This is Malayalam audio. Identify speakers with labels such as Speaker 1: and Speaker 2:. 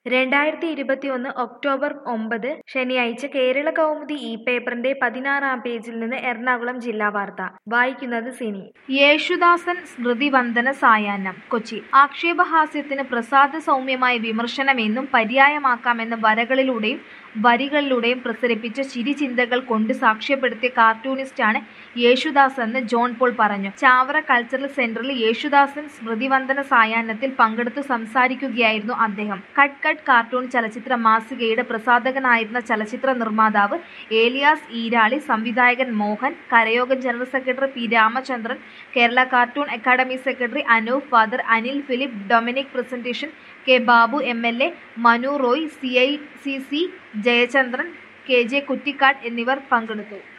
Speaker 1: രണ്ടായിരത്തി ഇരുപത്തിയൊന്ന് ഒക്ടോബർ ഒമ്പത് ശനിയാഴ്ച കേരള കൗമുദി ഈ പേപ്പറിന്റെ പതിനാറാം പേജിൽ നിന്ന് എറണാകുളം ജില്ലാ വാർത്ത വായിക്കുന്നത് സിനി യേശുദാസൻ സ്മൃതിവന്ദന സായാഹ്നം കൊച്ചി ആക്ഷേപഹാസ്യത്തിന് പ്രസാദ സൗമ്യമായ വിമർശനമെന്നും പര്യായമാക്കാമെന്ന് വരകളിലൂടെയും വരികളിലൂടെയും പ്രസരിപ്പിച്ച ചിരിചിന്തകൾ കൊണ്ട് സാക്ഷ്യപ്പെടുത്തിയ കാർട്ടൂണിസ്റ്റാണ് യേശുദാസ് എന്ന് ജോൺ പോൾ പറഞ്ഞു ചാവറ കൾച്ചറൽ സെന്ററിൽ യേശുദാസൻ സ്മൃതിവന്ദന സായാഹ്നത്തിൽ പങ്കെടുത്തു സംസാരിക്കുകയായിരുന്നു അദ്ദേഹം കട്ട് കട്ട് കാർട്ടൂൺ ചലച്ചിത്ര മാസികയുടെ പ്രസാധകനായിരുന്ന ചലച്ചിത്ര നിർമ്മാതാവ് ഏലിയാസ് ഈരാളി സംവിധായകൻ മോഹൻ കരയോഗം general secretary P Ramachandran Kerala cartoon academy secretary Anoop father Anil Philip Dominic presentation K Babu M L A Manu Roy C I C C Jayachandran K J Kuttikkad എന്നിവർ പങ്കെടുത്തു